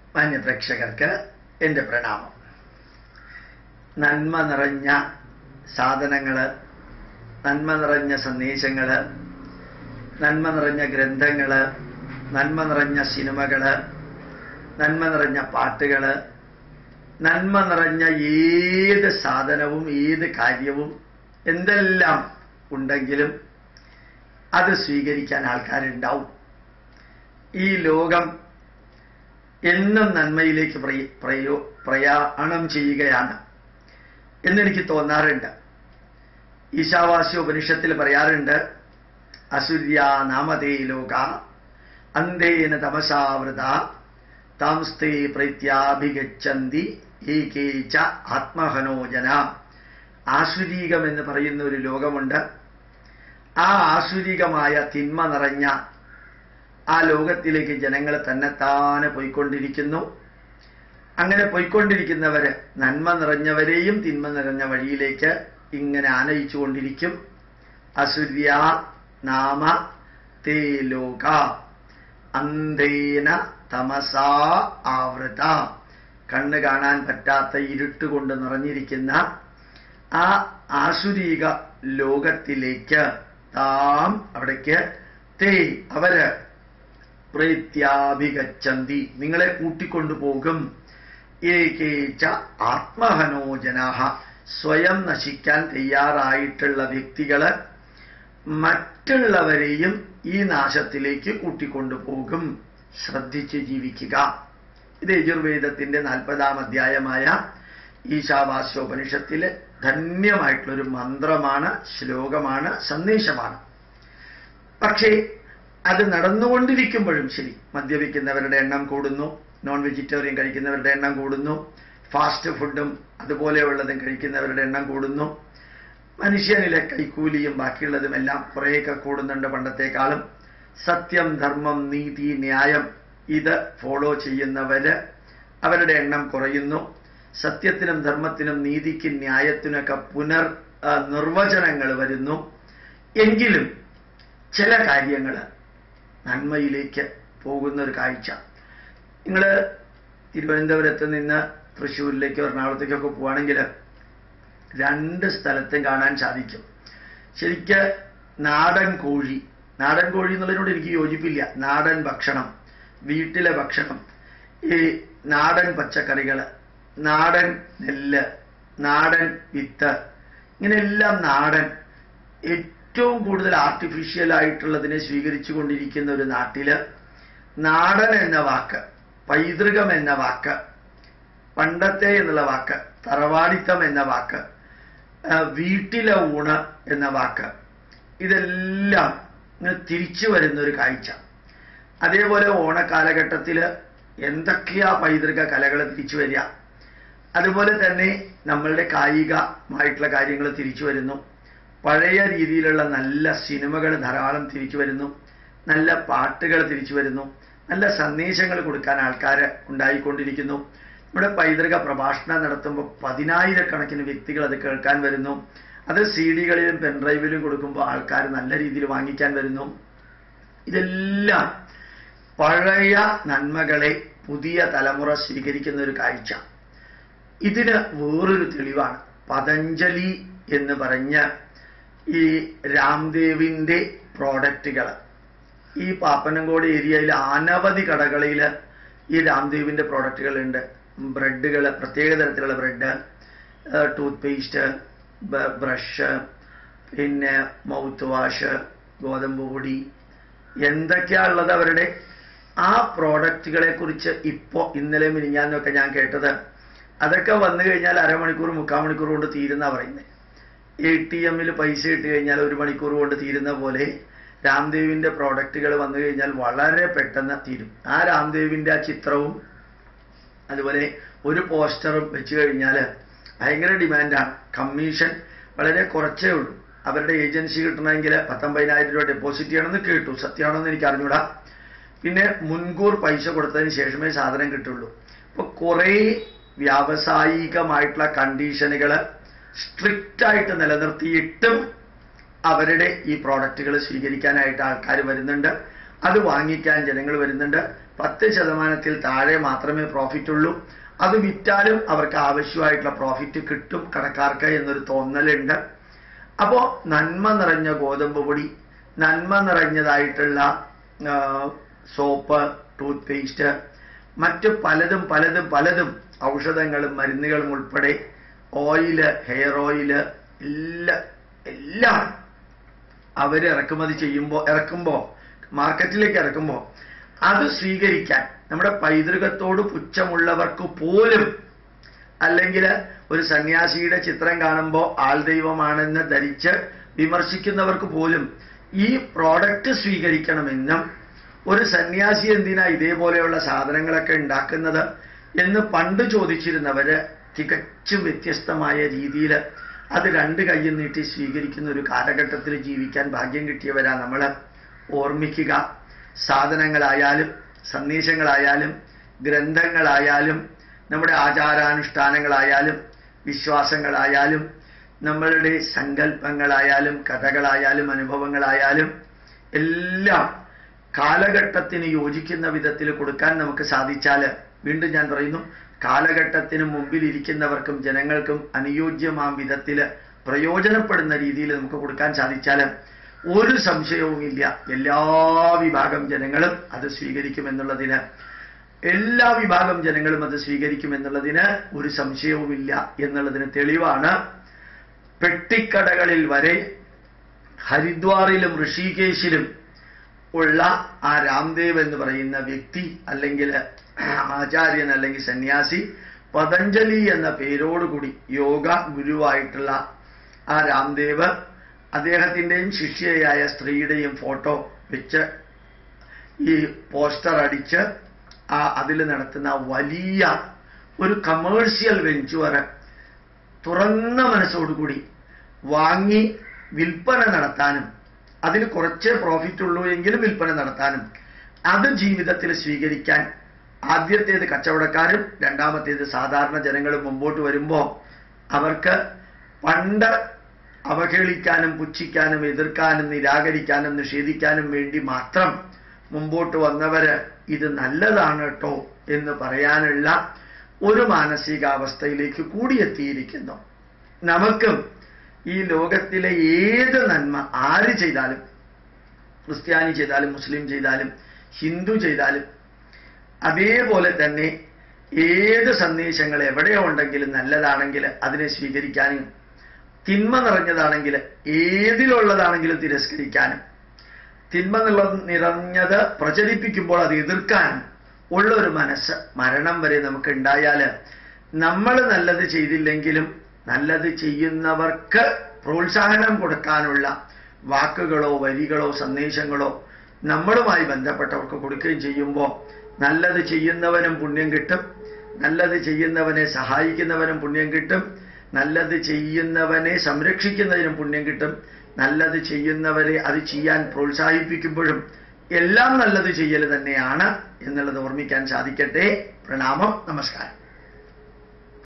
മാന്യപ്രേക്ഷകർക്ക് എൻ്റെ പ്രണാമം നന്മ നിറഞ്ഞ സാധനങ്ങള് നന്മ നിറഞ്ഞ സന്ദേശങ്ങള് നന്മ നിറഞ്ഞ ഗ്രന്ഥങ്ങള് നന്മ നിറഞ്ഞ സിനിമകള് നന്മ നിറഞ്ഞ പാട്ടുകള് നന്മ നിറഞ്ഞ ഏത് സാധനവും ഏത് കാര്യവും എന്തെല്ലാം ഉണ്ടെങ്കിലും അത് സ്വീകരിക്കാൻ ആൾക്കാരുണ്ടാവും ഈ ലോകം എന്നും നന്മയിലേക്ക് പ്രയ- പ്രയോ പ്രയാണം ചെയ്യുകയാണ് എന്നെനിക്ക് തോന്നാറുണ്ട് ഈശാവാസ്യ ഉപനിഷത്തിൽ പറയാറുണ്ട് അസുര്യ നാമതേ ലോക അന്തേന തമസാവൃത താംസ്തേ പ്രൈത്യാഭിഗച്ഛന്തി ഏകേച്ച ആത്മഹനോജന ആസുരീകം എന്ന് പറയുന്ന ഒരു ലോകമുണ്ട് ആ ആസുരികമായ തിന്മ നിറഞ്ഞ ആ ലോകത്തിലേക്ക് ജനങ്ങൾ തന്നെത്താനെ പോയിക്കൊണ്ടിരിക്കുന്നു അങ്ങനെ പോയിക്കൊണ്ടിരിക്കുന്നവര് നന്മ നിറഞ്ഞവരെയും തിന്മ നിറഞ്ഞ വഴിയിലേക്ക് ഇങ്ങനെ ആനയിച്ചുകൊണ്ടിരിക്കും അസുര്യ നാമ തേ ലോക അന്ധേന തമസാ ആവൃത കണ്ണ് കാണാൻ പറ്റാത്ത ഇരുട്ട് കൊണ്ട് നിറഞ്ഞിരിക്കുന്ന ആ ആസുരീക ലോകത്തിലേക്ക് താം അവിടേക്ക് തേ അവര് പ്രേത്യാഭിഗച്ഛന്തി നിങ്ങളെ കൂട്ടിക്കൊണ്ടുപോകും ഏകേച്ച ആത്മഹനോജനാഹ സ്വയം നശിക്കാൻ തയ്യാറായിട്ടുള്ള വ്യക്തികള് മറ്റുള്ളവരെയും ഈ നാശത്തിലേക്ക് കൂട്ടിക്കൊണ്ടുപോകും ശ്രദ്ധിച്ച് ജീവിക്കുക ഇത് യജുർവേദത്തിന്റെ നാൽപ്പതാം അധ്യായമായ ഈശാവാസ്യോപനിഷത്തിലെ ധന്യമായിട്ടുള്ളൊരു മന്ത്രമാണ് ശ്ലോകമാണ് സന്ദേശമാണ് പക്ഷേ അത് നടന്നുകൊണ്ടിരിക്കുമ്പോഴും ശരി മദ്യപിക്കുന്നവരുടെ എണ്ണം കൂടുന്നു നോൺ വെജിറ്റേറിയൻ കഴിക്കുന്നവരുടെ എണ്ണം കൂടുന്നു ഫാസ്റ്റ് ഫുഡും അതുപോലെയുള്ളതും കഴിക്കുന്നവരുടെ എണ്ണം കൂടുന്നു മനുഷ്യനിലെ കൈക്കൂലിയും ബാക്കിയുള്ളതും എല്ലാം കുറേയൊക്കെ കൂടുന്നുണ്ട് പണ്ടത്തെക്കാളും സത്യം ധർമ്മം നീതി ന്യായം ഇത് ഫോളോ ചെയ്യുന്നവര് അവരുടെ എണ്ണം കുറയുന്നു സത്യത്തിനും ധർമ്മത്തിനും നീതിക്കും ന്യായത്തിനൊക്കെ പുനർ ആ, നിർവചനങ്ങൾ വരുന്നു എങ്കിലും ചില കാര്യങ്ങൾ നന്മയിലേക്ക് പോകുന്ന ഒരു കാഴ്ച നിങ്ങൾ തിരുവനന്തപുരത്ത് നിന്ന് തൃശ്ശൂരിലേക്കോ എറണാകുളത്തേക്കൊക്കെ പോവുകയാണെങ്കിൽ രണ്ട് സ്ഥലത്തും കാണാൻ സാധിക്കും ശരിക്ക് നാടൻ കോഴി നാടൻ കോഴി എന്നുള്ളതിനോട് എനിക്ക് യോജിപ്പില്ല നാടൻ ഭക്ഷണം വീട്ടിലെ ഭക്ഷണം ഈ നാടൻ പച്ചക്കറികൾ നാടൻ നെല്ല് നാടൻ വിത്ത് ഇങ്ങനെയെല്ലാം നാടൻ ഏറ്റവും കൂടുതൽ ആർട്ടിഫിഷ്യൽ ആയിട്ടുള്ളതിനെ സ്വീകരിച്ചു കൊണ്ടിരിക്കുന്ന ഒരു നാട്ടില് നാടൻ എന്ന വാക്ക് പൈതൃകം എന്ന വാക്ക് പണ്ടത്തെ എന്നുള്ള വാക്ക് തറവാടിത്തം എന്ന വാക്ക് ആ, വീട്ടിലെ ഊണ് എന്ന വാക്ക് ഇതെല്ലാം ഇങ്ങനെ തിരിച്ചു വരുന്ന ഒരു കാഴ്ച അതേപോലെ ഓണക്കാലഘട്ടത്തിൽ എന്തൊക്കെയാ പൈതൃക കലകൾ തിരിച്ചു വരിക അതുപോലെ തന്നെ നമ്മളുടെ കായികമായിട്ടുള്ള കാര്യങ്ങൾ തിരിച്ചു വരുന്നു പഴയ രീതിയിലുള്ള നല്ല സിനിമകൾ ധാരാളം തിരിച്ചു വരുന്നു നല്ല പാട്ടുകൾ തിരിച്ചു വരുന്നു നല്ല സന്ദേശങ്ങൾ കൊടുക്കാൻ ആൾക്കാർ ഉണ്ടായിക്കൊണ്ടിരിക്കുന്നു നമ്മുടെ പൈതൃക പ്രഭാഷണം നടത്തുമ്പോൾ പതിനായിരക്കണക്കിന് വ്യക്തികൾ അത് കേൾക്കാൻ വരുന്നു അത് സി ഡികളിലും പെൻഡ്രൈവിലും കൊടുക്കുമ്പോൾ ആൾക്കാർ നല്ല രീതിയിൽ വാങ്ങിക്കാൻ വരുന്നു ഇതെല്ലാം പഴയ നന്മകളെ പുതിയ തലമുറ സ്വീകരിക്കുന്ന ഒരു കാഴ്ച ഇതിന് വേറൊരു തെളിവാണ് പതഞ്ജലി എന്ന് പറഞ്ഞ ഈ രാംദേവിന്റെ പ്രോഡക്റ്റുകൾ ഈ പാപ്പനംകോട് ഏരിയയിൽ അനവധി കടകളിൽ ഈ രാംദേവിന്റെ പ്രോഡക്റ്റുകൾ ഉണ്ട് ബ്രെഡുകൾ പ്രത്യേക തരത്തിലുള്ള ബ്രെഡ് ടൂത്ത് പേസ്റ്റ് ബ്രഷ് പിന്നെ മൗത്ത് വാഷ് ഗോതമ്പ് പൊടി എന്തൊക്കെയാ ഉള്ളത് അവരുടെ ആ പ്രോഡക്റ്റുകളെ കുറിച്ച് ഇപ്പോൾ ഇന്നലെ മിനിഞ്ഞാന്നൊക്കെ ഞാൻ കേട്ടത് അതൊക്കെ വന്നു കഴിഞ്ഞാൽ അരമണിക്കൂർ മുക്കാൽ മണിക്കൂർ കൊണ്ട് തീരുന്ന പറയുന്നത് എ ടി എമ്മിൽ പൈസ ഇട്ട് കഴിഞ്ഞാൽ ഒരു മണിക്കൂർ കൊണ്ട് തീരുന്ന പോലെ രാംദേവിന്റെ പ്രോഡക്റ്റുകൾ വന്നു കഴിഞ്ഞാൽ വളരെ പെട്ടെന്ന് തീരും ആ രാംദേവിന്റെ ആ ചിത്രവും അതുപോലെ ഒരു പോസ്റ്ററും വെച്ച് കഴിഞ്ഞാൽ ഭയങ്കര ഡിമാൻഡാണ് കമ്മീഷൻ വളരെ കുറച്ചേ ഉള്ളൂ അവരുടെ ഏജൻസി കിട്ടണമെങ്കിൽ പത്തൊമ്പതിനായിരം രൂപ ഡെപ്പോസിറ്റ് ചെയ്യണമെന്ന് കേട്ടു സത്യമാണോ എന്ന് എനിക്ക് അറിഞ്ഞൂടാ പിന്നെ മുൻകൂർ പൈസ കൊടുത്തതിന് ശേഷമേ സാധനം കിട്ടുള്ളൂ അപ്പോൾ കുറേ വ്യാവസായികമായിട്ടുള്ള കണ്ടീഷനുകൾ സ്ട്രിക്റ്റ് ആയിട്ട് നിലനിർത്തിയിട്ടും അവരുടെ ഈ പ്രോഡക്റ്റുകൾ സ്വീകരിക്കാനായിട്ട് ആൾക്കാർ വരുന്നുണ്ട് അത് വാങ്ങിക്കാൻ ജനങ്ങൾ വരുന്നുണ്ട് പത്ത് ശതമാനത്തിൽ താഴെ മാത്രമേ പ്രോഫിറ്റ് ഉള്ളൂ അത് വിറ്റാലും അവർക്ക് ആവശ്യമായിട്ടുള്ള പ്രോഫിറ്റ് കിട്ടും കടക്കാർക്ക് എന്നൊരു തോന്നലുണ്ട് അപ്പോൾ നന്മ നിറഞ്ഞ ഗോതമ്പ് പൊടി നന്മ നിറഞ്ഞതായിട്ടുള്ള ആ, സോപ്പ് ടൂത്ത് പേസ്റ്റ് മറ്റ് പലതും പലതും പലതും ഔഷധങ്ങളും മരുന്നുകളും ഉൾപ്പെടെ ഓയില് ഹെയർ ഓയില് എല്ലാം എല്ലാം അവർ ഇറക്കുമതി ചെയ്യുമ്പോൾ ഇറക്കുമ്പോൾ മാർക്കറ്റിലേക്ക് ഇറക്കുമ്പോൾ അത് സ്വീകരിക്കാൻ നമ്മുടെ പൈതൃകത്തോട് പുച്ഛമുള്ളവർക്ക് പോലും അല്ലെങ്കിൽ ഒരു സന്യാസിയുടെ ചിത്രം കാണുമ്പോൾ ആൾ ദൈവമാണെന്ന് ധരിച്ച് വിമർശിക്കുന്നവർക്ക് പോലും ഈ പ്രോഡക്റ്റ് സ്വീകരിക്കണമെന്നും ഒരു സന്യാസി എന്തിനാ ഇതേപോലെയുള്ള സാധനങ്ങളൊക്കെ ഉണ്ടാക്കുന്നത് എന്ന് പണ്ട് ചോദിച്ചിരുന്നവര് തികച്ചും വ്യത്യസ്തമായ രീതിയിൽ അത് രണ്ട് കൈയും നീട്ടി സ്വീകരിക്കുന്ന ഒരു കാലഘട്ടത്തിൽ ജീവിക്കാൻ ഭാഗ്യം കിട്ടിയവരാ നമ്മൾ ഓർമ്മിക്കുക സാധനങ്ങളായാലും സന്ദേശങ്ങളായാലും ഗ്രന്ഥങ്ങളായാലും നമ്മുടെ ആചാരാനുഷ്ഠാനങ്ങളായാലും വിശ്വാസങ്ങളായാലും നമ്മളുടെ സങ്കല്പങ്ങളായാലും കഥകളായാലും അനുഭവങ്ങളായാലും എല്ലാം കാലഘട്ടത്തിന് യോജിക്കുന്ന വിധത്തിൽ കൊടുക്കാൻ നമുക്ക് സാധിച്ചാൽ വീണ്ടും ഞാൻ പറയുന്നു കാലഘട്ടത്തിന് മുമ്പിലിരിക്കുന്നവർക്കും ജനങ്ങൾക്കും അനുയോജ്യമാം വിധത്തിൽ പ്രയോജനപ്പെടുന്ന രീതിയിൽ നമുക്ക് കൊടുക്കാൻ സാധിച്ചാൽ ഒരു സംശയവുമില്ല എല്ലാ വിഭാഗം ജനങ്ങളും അത് സ്വീകരിക്കുമെന്നുള്ളതിന് എല്ലാ വിഭാഗം ജനങ്ങളും അത് സ്വീകരിക്കുമെന്നുള്ളതിന് ഒരു സംശയവുമില്ല എന്നുള്ളതിന് തെളിവാണ് പെട്ടിക്കടകളിൽ വരെ ഹരിദ്വാറിലും ഋഷികേശിലും ഉള്ള ആ രാംദേവ് എന്ന് പറയുന്ന വ്യക്തി അല്ലെങ്കിൽ ആചാര്യൻ അല്ലെങ്കിൽ സന്യാസി പതഞ്ജലി എന്ന പേരോടുകൂടി യോഗ ഗുരുവായിട്ടുള്ള ആ രാംദേവ് അദ്ദേഹത്തിൻ്റെയും ശിഷ്യയായ സ്ത്രീയുടെയും ഫോട്ടോ വെച്ച് ഈ പോസ്റ്റർ അടിച്ച് ആ അതിൽ നടത്തുന്ന വലിയ ഒരു കമേഴ്ഷ്യൽ വെഞ്ചുവർ തുറന്ന മനസ്സോടുകൂടി വാങ്ങി വിൽപ്പന നടത്താനും അതിന് കുറച്ചേ പ്രോഫിറ്റ് ഉള്ളൂ എങ്കിലും വിൽപ്പന നടത്താനും അത് ജീവിതത്തിൽ സ്വീകരിക്കാൻ ആദ്യത്തേത് കച്ചവടക്കാരും രണ്ടാമത്തേത് സാധാരണ ജനങ്ങളും മുമ്പോട്ട് വരുമ്പോൾ അവർക്ക് പണ്ട് അവഹേളിക്കാനും പുച്ഛിക്കാനും എതിർക്കാനും നിരാകരിക്കാനും നിഷേധിക്കാനും വേണ്ടി മാത്രം മുമ്പോട്ട് വന്നവര് ഇത് നല്ലതാണ് കേട്ടോ എന്ന് പറയാനുള്ള ഒരു മാനസികാവസ്ഥയിലേക്ക് കൂടിയെത്തിയിരിക്കുന്നു നമുക്കും ഈ ലോകത്തിലെ ഏത് നന്മ ആര് ചെയ്താലും ക്രിസ്ത്യാനി ചെയ്താലും മുസ്ലിം ചെയ്താലും ഹിന്ദു ചെയ്താലും അതേപോലെ തന്നെ ഏത് സന്ദേശങ്ങൾ എവിടെ ഉണ്ടെങ്കിലും നല്ലതാണെങ്കിൽ അതിനെ സ്വീകരിക്കാനും തിന്മ നിറഞ്ഞതാണെങ്കിൽ ഏതിലുള്ളതാണെങ്കിലും തിരസ്കരിക്കാനും തിന്മ നിറ നിറഞ്ഞത് പ്രചരിപ്പിക്കുമ്പോൾ അത് എതിർക്കാനും ഉള്ള ഒരു മനസ്സ് മരണം വരെ നമുക്ക് ഉണ്ടായാൽ നമ്മൾ നല്ലത് ചെയ്തില്ലെങ്കിലും നല്ലത് ചെയ്യുന്നവർക്ക് പ്രോത്സാഹനം കൊടുക്കാനുള്ള വാക്കുകളോ വരികളോ സന്ദേശങ്ങളോ നമ്മളുമായി ബന്ധപ്പെട്ടവർക്ക് കൊടുക്കുകയും ചെയ്യുമ്പോൾ നല്ലത് ചെയ്യുന്നവനും പുണ്യം കിട്ടും നല്ലത് ചെയ്യുന്നവനെ സഹായിക്കുന്നവനും പുണ്യം കിട്ടും നല്ലത് ചെയ്യുന്നവനെ സംരക്ഷിക്കുന്നതിനും പുണ്യം കിട്ടും നല്ലത് ചെയ്യുന്നവരെ അത് ചെയ്യാൻ പ്രോത്സാഹിപ്പിക്കുമ്പോഴും എല്ലാം നല്ലത് ചെയ്യൽ തന്നെയാണ് എന്നുള്ളത് ഓർമ്മിക്കാൻ സാധിക്കട്ടെ പ്രണാമം നമസ്കാരം